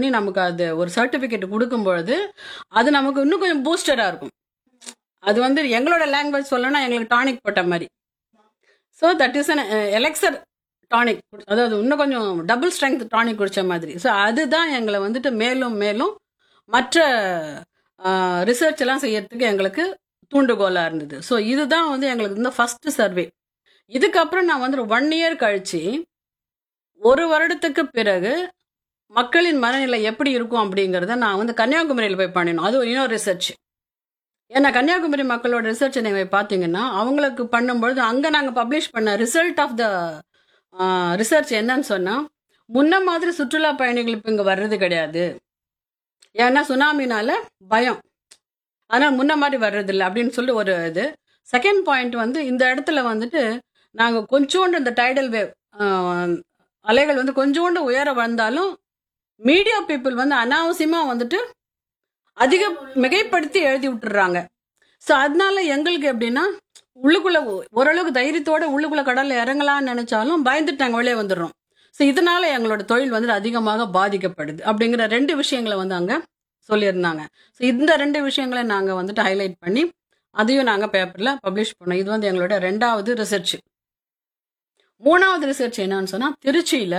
பண்ணி நமக்கு அது ஒரு சர்டிஃபிகேட் கொடுக்கும் பொழுது அது நமக்கு இன்னும் கொஞ்சம் பூஸ்டடாக இருக்கும் அது வந்து எங்களோட லாங்குவேஜ் சொல்லணும்னா எங்களுக்கு டானிக் போட்ட மாதிரி so that is an elixir tonic அதாவது இன்னும் கொஞ்சம் டபுள் ஸ்ட்ரென்த் டானிக் குடிச்ச மாதிரி ஸோ அதுதான் எங்களை வந்துட்டு மேலும் மேலும் மற்ற ரிசர்ச் எல்லாம் செய்யறதுக்கு எங்களுக்கு தூண்டுகோலாக இருந்தது ஸோ இதுதான் வந்து எங்களுக்கு இந்த ஃபர்ஸ்ட் சர்வே இதுக்கப்புறம் நான் வந்து ஒன் இயர் கழிச்சு ஒரு வருடத்துக்கு பிறகு மக்களின் மனநிலை எப்படி இருக்கும் அப்படிங்கிறத நான் வந்து கன்னியாகுமரியில் போய் பண்ணினோம் அது இன்னொரு ரிசர்ச் ஏன்னா கன்னியாகுமரி மக்களோட ரிசர்ச் நீங்கள் பார்த்தீங்கன்னா அவங்களுக்கு பண்ணும்பொழுது அங்கே நாங்கள் பப்ளிஷ் பண்ண ரிசல்ட் ஆஃப் த ரிசர்ச் என்னன்னு சொன்னால் முன்ன மாதிரி சுற்றுலா பயணிகள் இப்போ இங்கே வர்றது கிடையாது ஏன்னா சுனாமினால பயம் ஆனால் முன்ன மாதிரி வர்றதில்லை அப்படின்னு சொல்லி ஒரு இது செகண்ட் பாயிண்ட் வந்து இந்த இடத்துல வந்துட்டு நாங்கள் கொஞ்சோண்டு இந்த டைடல் வேவ் அலைகள் வந்து கொஞ்சோண்டு உயர வந்தாலும் மீடியா பீப்புள் வந்து அனாவசியமாக வந்துட்டு அதிக மிகைப்படுத்தி எழுதி விட்டுறாங்க ஸோ அதனால எங்களுக்கு எப்படின்னா உள்ளுக்குள்ள ஓரளவுக்கு தைரியத்தோட உள்ளுக்குள்ள கடல்ல இறங்கலாம்னு நினைச்சாலும் பயந்துட்டு நாங்கள் வெளியே வந்துடுறோம் ஸோ இதனால எங்களோட தொழில் வந்து அதிகமாக பாதிக்கப்படுது அப்படிங்கிற ரெண்டு விஷயங்களை வந்து அங்கே சொல்லியிருந்தாங்க ஸோ இந்த ரெண்டு விஷயங்களை நாங்கள் வந்துட்டு ஹைலைட் பண்ணி அதையும் நாங்கள் பேப்பரில் பப்ளிஷ் பண்ணோம் இது வந்து எங்களோட ரெண்டாவது ரிசர்ச் மூணாவது ரிசர்ச் என்னன்னு சொன்னால் திருச்சியில்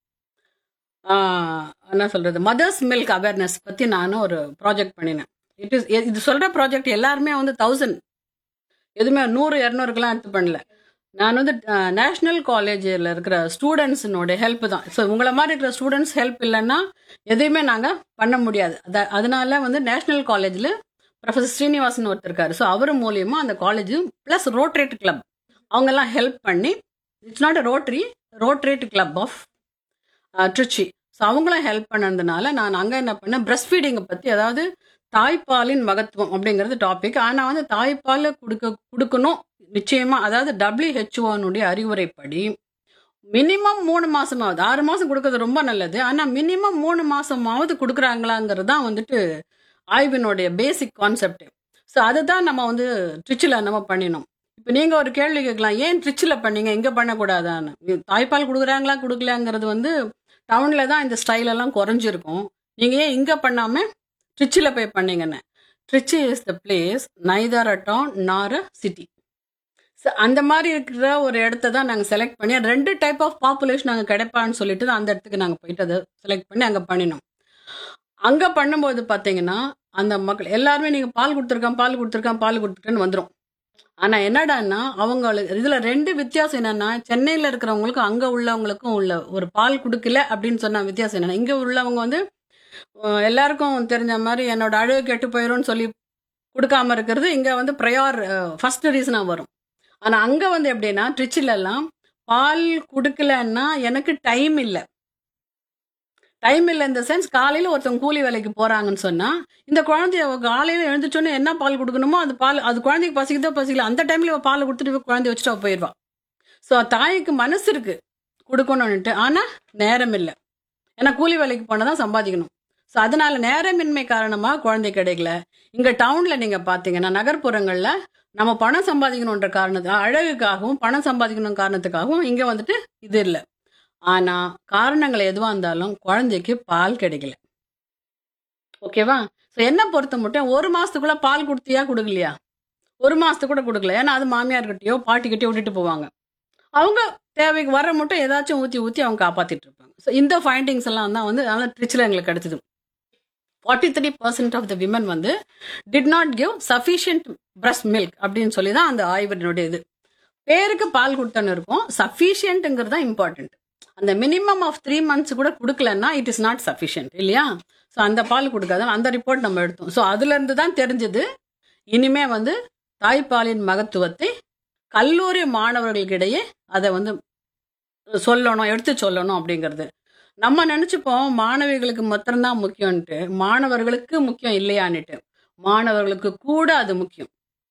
என்ன சொல்கிறது மதர்ஸ் மில்க் அவேர்னஸ் பற்றி நானும் ஒரு ப்ராஜெக்ட் பண்ணினேன் இட் இஸ் இது சொல்கிற ப்ராஜெக்ட் எல்லாருமே வந்து தௌசண்ட் எதுவுமே நூறு இரநூறுக்கெல்லாம் எடுத்து பண்ணல நான் வந்து நேஷ்னல் காலேஜில் இருக்கிற ஸ்டூடெண்ட்ஸினோட ஹெல்ப் தான் ஸோ உங்களை மாதிரி இருக்கிற ஸ்டூடெண்ட்ஸ் ஹெல்ப் இல்லைன்னா எதையுமே நாங்கள் பண்ண முடியாது அத அதனால வந்து நேஷ்னல் காலேஜில் ப்ரொஃபஸர் ஸ்ரீனிவாசன் ஒருத்தர் இருக்காரு ஸோ அவர் மூலியமா அந்த காலேஜ் ப்ளஸ் ரோட்ரேட் கிளப் அவங்கெல்லாம் ஹெல்ப் பண்ணி it's not a Rotary Rotaract club of Trichy so அவங்களும் ஹெல்ப் பண்ணதுனால நான் அங்கே என்ன பண்ணேன் பிரஸ்ட் ஃபீடிங்கை பற்றி அதாவது தாய்ப்பாலின் மகத்துவம் அப்படிங்கிறது டாபிக் ஆனால் வந்து தாய்ப்பால் கொடுக்க கொடுக்கணும் நிச்சயமா அதாவது டபிள்யூஹெச்ஓனுடைய அறிவுரைப்படி மினிமம் மூணு மாசமாவது ஆறு மாசம் கொடுக்கறது ரொம்ப நல்லது ஆனால் மினிமம் மூணு மாசமாவது கொடுக்குறாங்களாங்கிறது தான் வந்துட்டு ஆய்வினுடைய பேசிக் கான்செப்ட் ஸோ அதுதான் நம்ம வந்து ட்ரிச்சில் நம்ம பண்ணினோம் இப்போ நீங்கள் ஒரு கேள்வி கேட்கலாம் ஏன் ட்ரிச்சில் பண்ணீங்க இங்கே பண்ணக்கூடாதான்னு தாய்ப்பால் கொடுக்குறாங்களா கொடுக்கலாங்கிறது வந்து டவுனில் தான் இந்த ஸ்டைல் எல்லாம் குறைஞ்சிருக்கும் நீங்கள் ஏன் இங்கே பண்ணாமல் ட்ரிச்சில் போய் பண்ணீங்கன்னு Trichy is the place neither a town nor a city so அந்த மாதிரி இருக்கிற ஒரு இடத்த தான் நாங்கள் செலக்ட் பண்ணி ரெண்டு டைப் ஆஃப் பாப்புலேஷன் நாங்கள் கிடைப்பான்னு சொல்லிட்டு தான் அந்த இடத்துக்கு நாங்கள் போயிட்டு அதை செலக்ட் பண்ணி அங்கே பண்ணினோம் அங்கே பண்ணும்போது பார்த்தீங்கன்னா அந்த மக்கள் எல்லாருமே நீங்கள் பால் கொடுத்துருக்கான் பால் கொடுத்துருக்கான் பால் கொடுத்துருக்கேன்னு வந்துடும் ஆனால் என்னடான்னா அவங்களுக்கு இதில் ரெண்டு வித்தியாசம் என்னன்னா சென்னையில் இருக்கிறவங்களுக்கும் அங்கே உள்ளவங்களுக்கும் உள்ள ஒரு பால் கொடுக்கல அப்படின்னு சொன்ன வித்தியாசம் என்னன்னா இங்கே உள்ளவங்க வந்து அஹ், எல்லாருக்கும் தெரிஞ்ச மாதிரி என்னோட அழகு கெட்டு போயிடும்னு சொல்லி கொடுக்காம இருக்கிறது இங்கே வந்து ப்ரையார் ஃபர்ஸ்ட் ரீசனாக வரும் ஆனால் அங்கே வந்து எப்படின்னா ட்ரிச்சிலெல்லாம் பால் கொடுக்கலன்னா எனக்கு டைம் இல்லை டைம் இல்லை இந்த சென்ஸ் காலையில் ஒருத்தவங்க கூலி வேலைக்கு போகிறாங்கன்னு சொன்னால் இந்த குழந்தைய காலையில் எழுந்துச்சோன்னே என்ன பால் கொடுக்கணுமோ அது பால் அது குழந்தைக்கு பசிக்குதோ பசிக்கல அந்த டைமில் பால் கொடுத்துட்டு போய் குழந்தைய வச்சுட்டு அவ போயிடுவா ஸோ தாய்க்கு மனசு இருக்கு கொடுக்கணும்னுட்டு ஆனால் நேரம் இல்லை ஏன்னா கூலி வேலைக்கு போனால் தான் சம்பாதிக்கணும் ஸோ அதனால நேரமின்மை காரணமாக குழந்தை கிடைக்கல இங்கே டவுனில் நீங்கள் பார்த்தீங்கன்னா நகர்ப்புறங்களில் நம்ம பணம் சம்பாதிக்கணுன்ற காரணத்து அழகுக்காகவும் பணம் சம்பாதிக்கணும் காரணத்துக்காகவும் இங்கே வந்துட்டு இது இல்லை ஆனால் காரணங்கள் எதுவாக இருந்தாலும் குழந்தைக்கு பால் கிடைக்கல ஓகேவா ஸோ என்ன பொறுத்த மட்டும் ஒரு மாசத்துக்குள்ள பால் கொடுத்தியா கொடுக்கலையா ஒரு மாசத்துக்கு கூட கொடுக்கல ஏன்னா அது மாமியார்கிட்டயோ பாட்டிக்கிட்டயோ விட்டுட்டு போவாங்க அவங்க தேவைக்கு வர மட்டும் ஏதாச்சும் ஊற்றி ஊற்றி அவங்க காப்பாத்திட்டு இருப்பாங்க ஸோ இந்த ஃபைண்டிங்ஸ் எல்லாம் தான் வந்து அதனால ட்ரிச்சில் எங்களுக்கு கிடைச்சது forty three percent of the women வந்து did not give sufficient breast milk அப்படின்னு சொல்லி தான் அந்த ஆய்வினுடைய இது பேருக்கு பால் கொடுத்தன்னு இருக்கும் சஃபிஷியன்ட்டுங்கிறது தான் இம்பார்ட்டன்ட் அந்த மினிமம் ஆஃப் த்ரீ மந்த்ஸ் கூட கொடுக்கலன்னா இட் இஸ் நாட் சஃபிஷியன்ட் இல்லையா ஸோ அந்த பால் கொடுக்காத அந்த ரிப்போர்ட் நம்ம எடுத்தோம் ஸோ அதுலேருந்து தான் தெரிஞ்சது இனிமே வந்து தாய்ப்பாலின் மகத்துவத்தை கல்லூரி மாணவர்களுக்கிடையே அதை வந்து சொல்லணும் எடுத்து சொல்லணும் அப்படிங்கிறது நம்ம நினச்சிப்போம் மாணவிகளுக்கு மாத்திரம்தான் முக்கியம்ன்ட்டு மாணவர்களுக்கு முக்கியம் இல்லையான்னுட்டு மாணவர்களுக்கு கூட அது முக்கியம்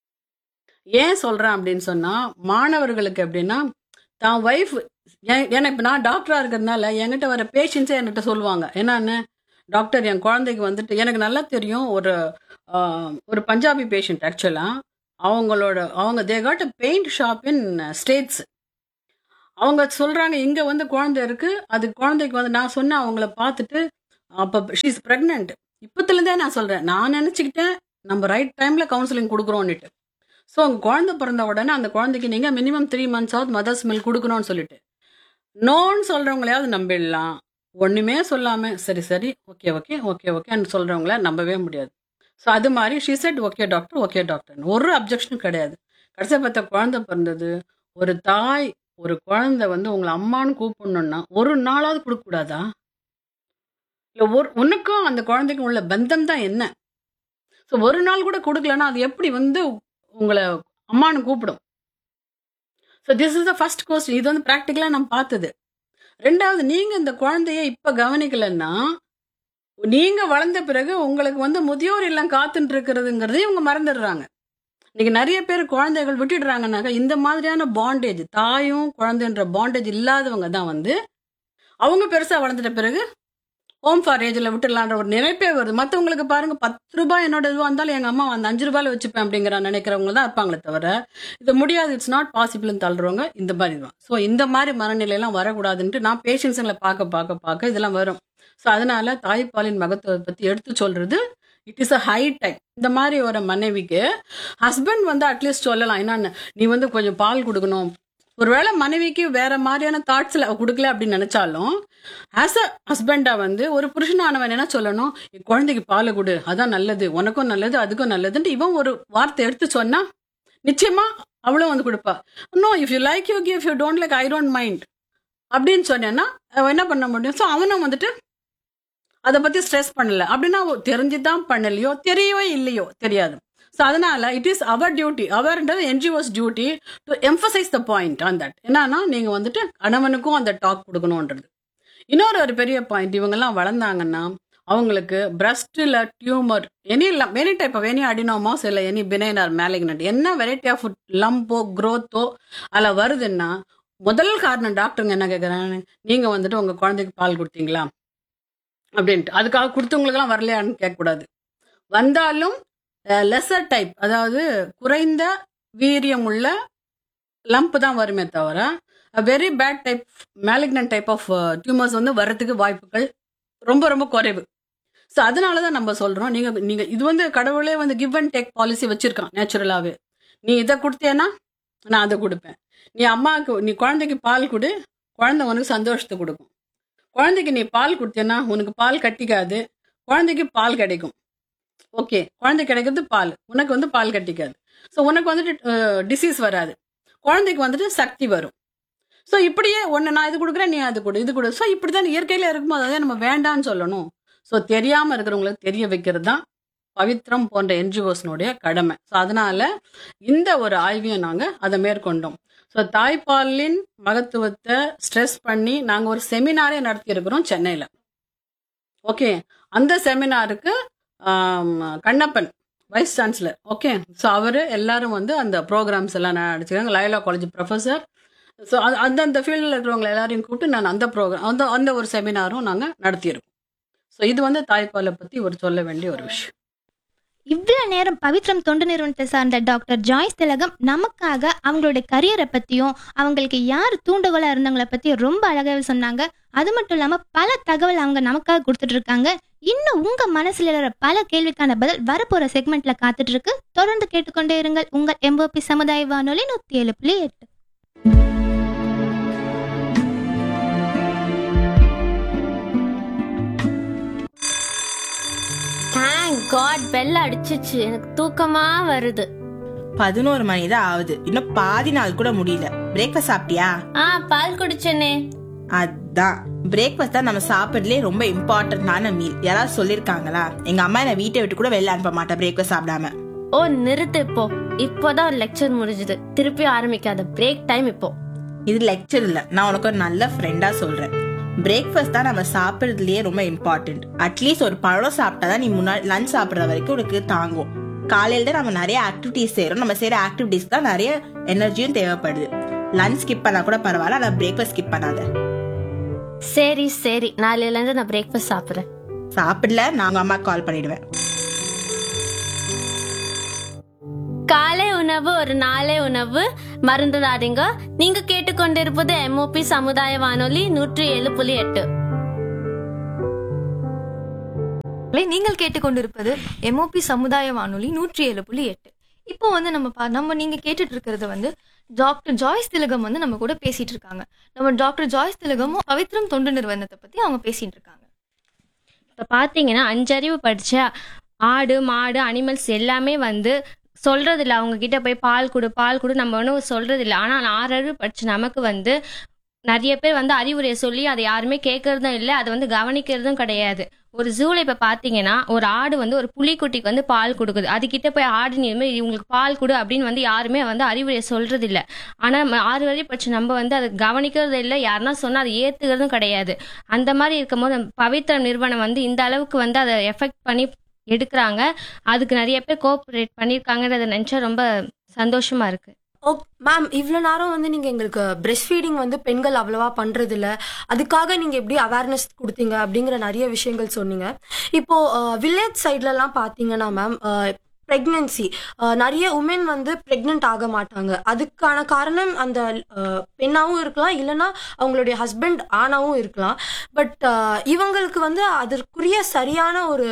ஏன் சொல்றேன் அப்படின்னு சொன்னா மாணவர்களுக்கு எப்படின்னா தான் ஒய்ஃப் ஏன்னா இப்போ நான் டாக்டரா இருக்கிறதுனால என்கிட்ட வர பேஷண்ட்ஸே என்கிட்ட சொல்லுவாங்க என்னன்னு டாக்டர் என் குழந்தைக்கு வந்துட்டு எனக்கு நல்லா தெரியும் ஒரு ஆஹ், ஒரு பஞ்சாபி பேஷண்ட் ஆக்சுவலா அவங்களோட அவங்க they got paint shop in States அவங்க சொல்றாங்க இங்க வந்து குழந்தை இருக்கு அது குழந்தைக்கு வந்து நான் சொன்னேன் அவங்கள பார்த்துட்டு அப்போ ஷீஸ் ப்ரெக்னென்ட் இப்போத்துலேருந்தே நான் சொல்கிறேன் நான் நினச்சிக்கிட்டேன் நம்ம ரைட் டைமில் கவுன்சிலிங் கொடுக்குறோன்னுட்டு ஸோ உங்க குழந்தை பிறந்த உடனே அந்த குழந்தைக்கு நீங்கள் மினிமம் த்ரீ மந்த்ஸாவது மதர்ஸ் மில்க் கொடுக்கணும்னு சொல்லிட்டு நோன்னு சொல்கிறவங்களையாவது நம்பிடலாம் ஒன்றுமே சொல்லாமல் சரி சரி ஓகே ஓகே ஓகே ஓகேன்னு சொல்கிறவங்கள நம்பவே முடியாது ஸோ அது மாதிரி she said okay doctor okay doctor ஒரு அப்ஜெக்ஷனும் கிடையாது கடைசியாக பார்த்தா குழந்தை பிறந்தது ஒரு தாய் ஒரு குழந்தை வந்து உங்களை அம்மான்னு கூப்பிடணும்னா ஒரு நாளாவது கொடுக்கக்கூடாதா இல்லை ஒரு உனக்கும் அந்த குழந்தைக்கும் உள்ள பந்தம் தான் என்ன ஸோ ஒரு நாள் கூட கொடுக்கலன்னா அது எப்படி வந்து உங்களை அம்மான்னு கூப்பிடும் so this is the first question இது வந்து ப்ராக்டிக்கலாக நான் பார்த்தது ரெண்டாவது நீங்கள் இந்த குழந்தைய இப்போ கவனிக்கலைன்னா நீங்கள் வளர்ந்த பிறகு உங்களுக்கு வந்து முதியோர் இல்லம் காத்துட்டு இருக்கிறதுங்கிறதையும் இவங்க மறந்துடுறாங்க இன்னைக்கு நிறைய பேர் குழந்தைகள் விட்டுடுறாங்கனாக்கா இந்த மாதிரியான பாண்டேஜ் தாயும் குழந்தைன்ற பாண்டேஜ் இல்லாதவங்க தான் வந்து அவங்க பெருசா வளர்ந்துட்ட பிறகு ஹோம் ஃபார் ஏஜ்ல விட்டுடலான்ற ஒரு நினைப்பே வருது மற்றவங்களுக்கு பாருங்க பத்து ரூபாய் என்னோட இதுவாக இருந்தாலும் எங்க அம்மா அந்த அஞ்சு ரூபாயில வச்சுப்பேன் அப்படிங்கிற நினைக்கிறவங்க தான் இருப்பாங்களே தவிர இது முடியாது இட்ஸ் நாட் பாசிபிள்னு தள்ளுறவங்க இந்த மாதிரி தான் ஸோ இந்த மாதிரி மனநிலையெல்லாம் வரக்கூடாதுன்ட்டு நான் பேஷன்ஸுங்களை பார்க்க பார்க்க பார்க்க இதெல்லாம் வரும் ஸோ அதனால தாய்ப்பாலின் மகத்துவத்தை பத்தி எடுத்து சொல்றது it is a high time இந்த மாதிரி ஒரு மனைவிக்கு ஹஸ்பண்ட் வந்து அட்லீஸ்ட் சொல்லலாம் என்னன்னு நீ வந்து கொஞ்சம் பால் கொடுக்கணும் ஒருவேளை மனைவிக்கு வேற மாதிரியான தாட்ஸ்ல கொடுக்கல அப்படின்னு நினைச்சாலும் ஆஸ் அ ஹஸ்பண்டா வந்து ஒரு புருஷனானவன் என்ன சொல்லணும் "என் குழந்தைக்கு பால் கொடு அதான் நல்லது உனக்கும் நல்லது அதுக்கும் நல்லதுன்ட்டு இவன் ஒரு வார்த்தை எடுத்து சொன்னா நிச்சயமா அவளும் வந்து கொடுப்பா no if you like you give you don't like I don't mind அப்படின்னு சொன்னேன்னா அவன் என்ன பண்ண முடியும் ஸோ அவனும் வந்துட்டு அதை பத்தி ஸ்ட்ரெஸ் பண்ணல அப்படின்னா தெரிஞ்சுதான் பண்ணலையோ தெரியவே இல்லையோ தெரியாது ஸோ அதனால இட் இஸ் அவர் டியூட்டி அவர்ன்றது NGOs duty to emphasize the point on that என்னன்னா நீங்க வந்துட்டு கணவனுக்கும் அந்த டாக் கொடுக்கணுன்றது இன்னொரு ஒரு பெரிய பாயிண்ட் இவங்கெல்லாம் வளர்ந்தாங்கன்னா அவங்களுக்கு பிரஸ்டில் tumour any any type of any adenomas இல்லை எனி பினைனார் மேலிக்னட் என்ன வெரைட்டி ஆஃப் லம்போ growth-ஓ அதில் வருதுன்னா முதல் காரணம் டாக்டருங்க என்ன கேட்குறாங்க நீங்கள் வந்துட்டு உங்கள் குழந்தைக்கு பால் கொடுத்தீங்களா அப்படின்ட்டு அதுக்காக கொடுத்தவங்களுக்கெல்லாம் வரலையான்னு கேட்கக்கூடாது வந்தாலும் லெசர் டைப் அதாவது குறைந்த வீரியம் உள்ள லம்ப் தான் வருமே தவிர very bad type malignant type of tumours வந்து வர்றதுக்கு வாய்ப்புகள் ரொம்ப ரொம்ப குறைவு ஸோ அதனால தான் நம்ம சொல்கிறோம் நீங்கள் நீங்கள் இது வந்து கடவுளே வந்து கிவ் அண்ட் டேக் பாலிசி வச்சுருக்கான் நேச்சுரலாகவே நீ இதை கொடுத்தேன்னா நான் அதை கொடுப்பேன் நீ அம்மாவுக்கு நீ குழந்தைக்கு பால் கொடு குழந்தை உனக்கு சந்தோஷத்தை கொடுக்கும் குழந்தைக்கு நீ பால் கொடுத்தேன்னா உனக்கு பால் கட்டிக்காது குழந்தைக்கு பால் கிடைக்கும் ஓகே குழந்தை கிடைக்கிறது பால் உனக்கு வந்து பால் கட்டிக்காது ஸோ உனக்கு வந்துட்டு டிசீஸ் வராது குழந்தைக்கு வந்துட்டு சக்தி வரும் ஸோ இப்படியே ஒன்று நான் இது கொடுக்குறேன் நீ அது கொடு இது கொடு ஸோ இப்படி தான் இயற்கையில் இருக்கும்போது அதை நம்ம வேண்டாம்னு சொல்லணும் ஸோ தெரியாமல் இருக்கிறவங்களுக்கு தெரிய வைக்கிறது தான் பவித்ரம் போன்ற என்ஜிஓஸ்னுடைய கடமை ஸோ அதனால இந்த ஒரு ஆய்வையும் நாங்கள் அதை மேற்கொண்டோம் ஸோ தாய்ப்பாலின் மகத்துவத்தை ஸ்ட்ரெஸ் பண்ணி நாங்கள் ஒரு செமினாரே நடத்தியிருக்கிறோம் சென்னையில் ஓகே அந்த செமினாருக்கு ஆம், Kannappan vice chancellor okay so அவர் எல்லாரும் வந்து அந்த ப்ரோக்ராம்ஸ் எல்லாம் நடிச்சிருக்காங்க லயோலா காலேஜ் ப்ரொஃபஸர் ஸோ அந்தந்த ஃபீல்டில் இருக்கிறவங்க எல்லாரையும் கூப்பிட்டு நான் அந்த ப்ரோக்ராம் அந்த அந்த ஒரு செமினாரும் நாங்கள் நடத்தியிருக்கோம் ஸோ இது வந்து தாய்ப்பாலை பற்றி ஒரு சொல்ல வேண்டிய ஒரு விஷயம் இவ்வளவு நேரம் பவித்ரம் தொண்டு நிறுவனத்தை சார்ந்த டாக்டர் ஜாய்ஸ் திலகம் நமக்காக அவங்களுடைய கரியரை பத்தியும் அவங்களுக்கு யார் தூண்டுகோலா இருந்தவங்கள பத்தி ரொம்ப அழகாவே சொன்னாங்க அது மட்டும் இல்லாம பல தகவல் அவங்க நமக்காக கொடுத்துட்டு இருக்காங்க இன்னும் உங்க மனசுல இருக்கிற பல கேள்விக்கான பதில் வரப்போற செக்மெண்ட்ல காத்துட்டு இருக்கு தொடர்ந்து கேட்டுக்கொண்டே இருங்கள் உங்கள் எம்போபி சமுதாய வானொலி நூத்தி ஏழு புள்ளி எட்டு தேங்க் காட் பெல் அடிச்சிச்சு எனக்கு தூக்கமா வருது பதினோரு மணி தான் ஆகுது இன்னும் பாதி நாள் கூட முடியல பிரேக்ஃபாஸ்ட் சாப்பிட்டியா ஆ பால் குடிச்சேனே அதான் பிரேக்ஃபாஸ்ட் தான் நம்ம சாப்பிட்றதுலே ரொம்ப இம்பார்ட்டன்டான மீல் யாராவது சொல்லிருக்காங்களா எங்க அம்மா என்ன வீட்டை விட்டு கூட வெளில அனுப்ப மாட்டேன் பிரேக்ஃபாஸ்ட் சாப்பிடாம ஓ நிறுத்து இப்போ இப்போதான் லெக்சர் முடிஞ்சது திருப்பி ஆரம்பிக்காத பிரேக் டைம் இப்போ இது லெக்சர் இல்ல நான் உனக்கு ஒரு நல்ல ஃப்ரெண்டா சொல்றேன் பிரேக்ஃபாஸ்ட் தான் நம்ம சாப்பிட்றதுலயே ரொம்ப இம்பார்ட்டன்ட் அட்லீஸ்ட் ஒரு பழம் சாப்பிட்டா தான் நீ முன்னாடி லஞ்ச் சாப்பிட்ற வரைக்கும் உனக்கு தாங்கும் காலையில தான் நம்ம நிறைய ஆக்டிவிட்டிஸ் செய்யறோம் நம்ம செய்யற ஆக்டிவிட்டிஸ் தான் நிறைய எனர்ஜியும் தேவைப்படுது லஞ்ச் ஸ்கிப் பண்ணா கூட பரவாயில்ல ஆனா பிரேக்ஃபாஸ்ட் ஸ்கிப் பண்ணாத சரி சரி நாளையில இருந்து நான் பிரேக்ஃபாஸ்ட் சாப்பிடுறேன் சாப்பிடல நான் உங்க அம்மா கால் பண்ணிடுவேன் காலை உணவு ஒரு நாளை உணவு மறந்துடாதீங்க நீங்க கேட்டுக்கொண்டிருப்பது எம்ஓபி சமுதாய வானொலி நூற்றி ஏழு புள்ளி எட்டு இல்லை, நீங்கள் கேட்டுக்கொண்டிருப்பது எம்ஓபி சமுதாய வானொலி நூற்றி ஏழு புள்ளி எட்டு இப்போ வந்து நம்ம பா- நம்ம நீங்க கேட்டுட்டு இருக்கிறது வந்து டாக்டர் ஜாய்ஸ் திலகம் வந்து நம்ம கூட பேசிட்டு இருக்காங்க நம்ம டாக்டர் ஜாய்ஸ் திலகமும் பவித்ரம் தொண்டு நிறுவனத்தை பத்தி அவங்க பேசிட்டு இருக்காங்க இப்போ பார்த்தீங்கன்னா அஞ்சறிவு படிச்ச ஆடு மாடு அனிமல்ஸ் எல்லாமே வந்து சொல்றது இல்ல அவங்க கிட்ட போய் பால் கொடு பால் கொடு நம்ம ஒன்றும் சொல்றது இல்லை ஆனால் ஆறறிவு படிச்ச நமக்கு வந்து நிறைய பேர் வந்து அறிவுரையை சொல்லி அதை யாருமே கேட்கறதும் இல்லை அதை வந்து கவனிக்கிறதும் கிடையாது ஒரு ஜூல இப்போ பார்த்தீங்கன்னா ஒரு ஆடு வந்து ஒரு புலிக்குட்டிக்கு வந்து பால் கொடுக்குது அதுகிட்ட போய் ஆடு நீ வந்து இவங்களுக்கு பால் கொடு அப்படின்னு வந்து யாருமே வந்து அறிவுரையை சொல்றது இல்லை ஆனால் ஆறு வரை படிச்ச நம்ம வந்து அதை கவனிக்கிறது இல்லை யாருன்னா சொன்னால் அதை ஏற்றுக்கிறதும் கிடையாது அந்த மாதிரி இருக்கும்போது நம்ம பவித்ரம் நிறுவனம் வந்து இந்த அளவுக்கு வந்து அதை எஃபெக்ட் பண்ணி எடுக்கிறாங்க அதுக்கு நிறைய பேர் கோஆப்ரேட் பண்ணியிருக்காங்கன்றத நினச்சா ரொம்ப சந்தோஷமா இருக்கு ஓக் மேம் இவ்வளோ நேரம் வந்து நீங்கள் எங்களுக்கு பிரெஸ்ட் ஃபீடிங் வந்து பெண்கள் அவ்வளவா பண்ணுறது இல்ல அதுக்காக நீங்கள் எப்படி அவேர்னஸ் கொடுத்தீங்க அப்படிங்கிற நிறைய விஷயங்கள் சொன்னீங்க இப்போ வில்லேஜ் சைட்லலாம் பார்த்தீங்கன்னா மேம் ப்ரெக்னென்சி நிறைய உமன் வந்து ப்ரெக்னென்ட் ஆக மாட்டாங்க அதுக்கான காரணம் அந்த அஹ், பெண்ணாவும் இருக்கலாம் இல்லைன்னா அவங்களுடைய ஹஸ்பண்ட் ஆணாவும் இருக்கலாம் பட் இவங்களுக்கு வந்து அதற்குரிய சரியான ஒரு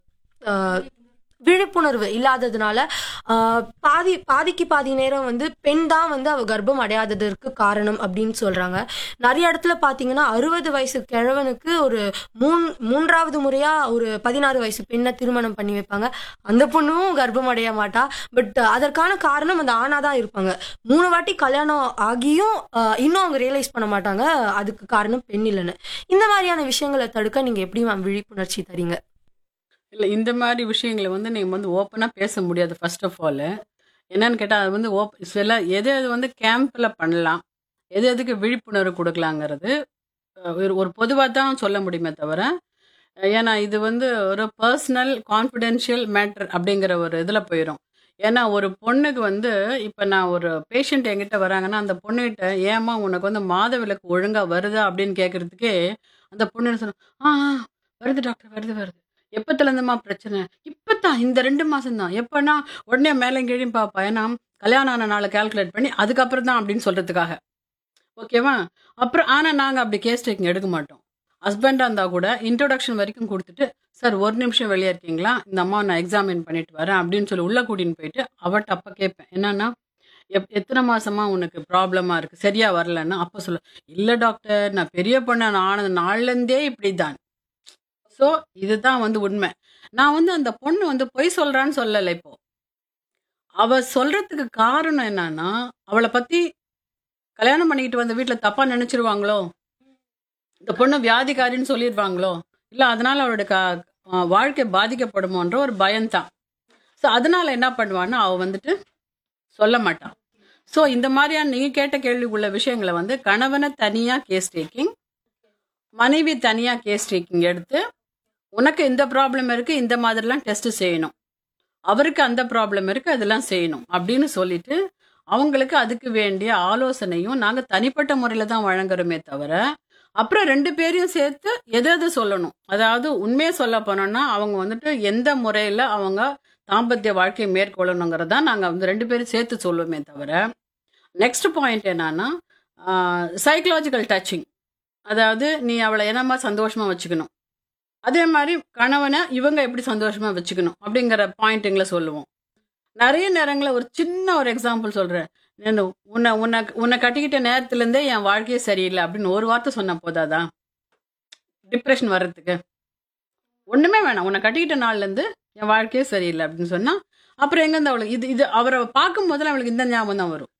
அஹ், விழிப்புணர்வு இல்லாததுனால ஆஹ், பாதி பாதிக்கு பாதி நேரம் வந்து பெண் தான் வந்து அவ கர்ப்பம் அடையாததற்கு காரணம் அப்படின்னு சொல்றாங்க நிறைய இடத்துல பாத்தீங்கன்னா அறுபது வயசு கிழவனுக்கு ஒரு மூன் மூன்றாவது முறையா ஒரு பதினாறு வயசு பெண்ணை திருமணம் பண்ணி வைப்பாங்க அந்த பொண்ணும் கர்ப்பம் அடைய மாட்டா பட் அதற்கான காரணம் அந்த ஆணா தான் இருப்பாங்க மூணு வாட்டி கல்யாணம் ஆகியும் ஆஹ், இன்னும் அவங்க ரியலைஸ் பண்ண மாட்டாங்க அதுக்கு காரணம் பெண் இல்லைன்னு இந்த மாதிரியான விஷயங்களை தடுக்க நீங்க எப்படி மேம் விழிப்புணர்ச்சி தரீங்க இல்லை இந்த மாதிரி விஷயங்களை வந்து நீங்கள் வந்து ஓப்பனாக பேச முடியாது ஃபர்ஸ்ட் ஆஃப் ஆல் என்னன்னு கேட்டால் அது வந்து ஓப் சில எது எது வந்து கேம்பில் பண்ணலாம் எது எதுக்கு விழிப்புணர்வு கொடுக்கலாங்கிறது அஹ், ஒரு ஒரு பொதுவாக தான் சொல்ல முடியுமே தவிர அஹ், ஏன்னா இது வந்து ஒரு பர்சனல் கான்ஃபிடென்ஷியல் மேட்டர் அப்படிங்கிற ஒரு இதில் போயிடும் ஏன்னா ஒரு பொண்ணுக்கு வந்து இப்போ நான் ஒரு பேஷண்ட் என்கிட்ட வராங்கன்னா அந்த பொண்ணுகிட்ட ஏமா உனக்கு வந்து மாத விளக்கு ஒழுங்காக வருதா அப்படின்னு கேட்குறதுக்கே அந்த பொண்ணு என்ன சொன்னா ஆ ஆ, வருது டாக்டர் வருது வருது எப்பத்துலேருந்துமா பிரச்சனை இப்போத்தான் இந்த ரெண்டு மாதம் தான் எப்போனா உடனே மேலே கீழையும் பாப்பா ஏன்னா கல்யாணம் ஆன நாளை கால்குலேட் பண்ணி அதுக்கப்புறம் தான் அப்படின்னு சொல்கிறதுக்காக ஓகேவா அப்புறம் ஆனால் நாங்கள் அப்படி கேஸ் டேக்கிங் எடுக்க மாட்டோம் ஹஸ்பண்டாக இருந்தால் கூட இன்ட்ரோடக்ஷன் வரைக்கும் கொடுத்துட்டு சார் ஒரு நிமிஷம் வெளியே இருக்கீங்களா இந்த அம்மா நான் எக்ஸாமின் பண்ணிட்டு வரேன் அப்படின்னு சொல்லி உள்ளே கூட்டின்னு போயிட்டு அவட்ட அப்போ கேட்பேன் என்னன்னா எப் எத்தனை மாசமா உனக்கு ப்ராப்ளமாக இருக்குது சரியா வரலன்னா அப்போ சொல்ல இல்லை டாக்டர் நான் பெரிய பொண்ணு நான் ஆனது நாள்லேருந்தே இப்படி தான் ஸோ இதுதான் வந்து உண்மை நான் வந்து அந்த பொண்ணு வந்து பொய் சொல்றான்னு சொல்லலை இப்போ அவ சொல்றதுக்கு காரணம் என்னன்னா அவளை பத்தி கல்யாணம் பண்ணிக்கிட்டு வந்த வீட்டில் தப்பா நினைச்சிருவாங்களோ இந்த பொண்ணு வியாதிக்காரின்னு சொல்லிடுவாங்களோ இல்லை அதனால அவளோட க அஹ் வாழ்க்கை பாதிக்கப்படுமோன்ற ஒரு பயம்தான் ஸோ அதனால என்ன பண்ணுவான்னா அவ வந்துட்டு சொல்ல மாட்டான் ஸோ இந்த மாதிரியான நீங்க கேட்ட கேள்விக்குள்ள விஷயங்களை வந்து கணவனை தனியா கேஸ் டேக்கிங் மனைவி தனியா கேஸ் டேக்கிங் எடுத்து உனக்கு இந்த ப்ராப்ளம் இருக்கு இந்த மாதிரிலாம் டெஸ்ட் செய்யணும் அவருக்கு அந்த ப்ராப்ளம் இருக்கு அதெல்லாம் செய்யணும் அப்படின்னு சொல்லிட்டு அவங்களுக்கு அதுக்கு வேண்டிய ஆலோசனையும் நாங்க தனிப்பட்ட முறையில தான் வழங்குறோமே தவிர அப்புறம் ரெண்டு பேரையும் சேர்த்து எது எது சொல்லணும் அதாவது உண்மையை சொல்ல போனோம்னா அவங்க வந்துட்டு எந்த முறையில அவங்க தாம்பத்திய வாழ்க்கையை மேற்கொள்ளணுங்கிறதா நாங்க வந்து ரெண்டு பேரும் சேர்த்து சொல்லுவோமே தவிர நெக்ஸ்ட் பாயிண்ட் என்னன்னா சைக்கலாஜிக்கல் டச்சிங் அதாவது நீ அவளை என்னமா சந்தோஷமா வச்சுக்கணும் அதே மாதிரி கணவனை இவங்க எப்படி சந்தோஷமா வச்சுக்கணும் அப்படிங்கிற பாயிண்ட்டுங்களை சொல்லுவோம் நிறைய நேரங்களில் ஒரு சின்ன ஒரு எக்ஸாம்பிள் சொல்றேன் நான் உன்னை உன்னை உன்னை கட்டிக்கிட்ட நேரத்துல இருந்தே என் வாழ்க்கையே சரியில்லை அப்படின்னு ஒரு வார்த்தை சொன்ன போதாதான் டிப்ரெஷன் வர்றதுக்கு ஒண்ணுமே வேணாம் உன்னை கட்டிக்கிட்ட நாள்ல இருந்து என் வாழ்க்கையே சரியில்லை அப்படின்னு சொன்னா அப்புறம் எங்கேருந்து அவளுக்கு இது இது அவரை பார்க்கும் போதெல்லாம் அவளுக்கு இந்த ஞாபகம் தான் வரும்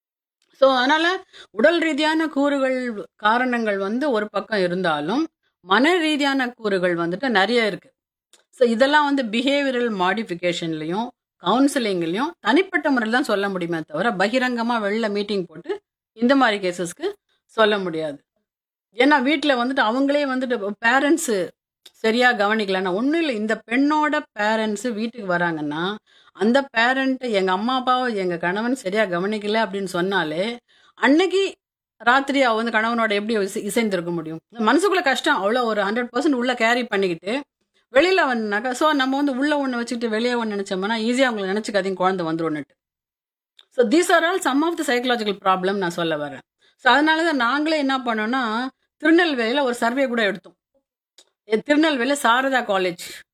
ஸோ அதனால உடல் ரீதியான கூறுகள் காரணங்கள் வந்து ஒரு பக்கம் இருந்தாலும் மன ரீதியான கூறுகள் வந்துட்டு நிறைய இருக்கு ஸோ இதெல்லாம் வந்து பிஹேவியரல் மாடிஃபிகேஷன்லையும் கவுன்சிலிங்லையும் தனிப்பட்ட முறையில் தான் சொல்ல முடியுமே தவிர பகிரங்கமாக வெளில மீட்டிங் போட்டு இந்த மாதிரி கேசஸ்க்கு சொல்ல முடியாது ஏன்னா வீட்டில் வந்துட்டு அவங்களே வந்துட்டு பேரண்ட்ஸு சரியா கவனிக்கலன்னா ஒன்றும் இல்லை இந்த பெண்ணோட பேரண்ட்ஸு வீட்டுக்கு வராங்கன்னா அந்த பேரண்ட்டை எங்கள் அம்மா அப்பாவை எங்கள் கணவன் சரியா கவனிக்கல அப்படின்னு சொன்னாலே அன்னைக்கு ராத்திரி அவ வந்து கணவனோட எப்படி இசை- இசைந்திருக்க முடியும் மனசுக்குள்ள கஷ்டம் அவ்வளோ ஒரு ஹண்ட்ரட் பர்சன்ட் உள்ள கேரி பண்ணிக்கிட்டு வெளியில வந்தாக்கா ஸோ நம்ம வந்து உள்ள ஒன்று வச்சுக்கிட்டு வெளியே ஒன்று நினைச்சோம்னா ஈஸியாக அவங்களை நினைச்சுக்காதீங்க குழந்தை வந்துருன்னுட்டு so these are all some of the psychological problem நான் சொல்ல வரேன் ஸோ அதனால தான் நாங்களே என்ன பண்ணோம்னா திருநெல்வேலியில் ஒரு சர்வே கூட எடுத்தோம் எ- திருநெல்வேலி சாரதா காலேஜ்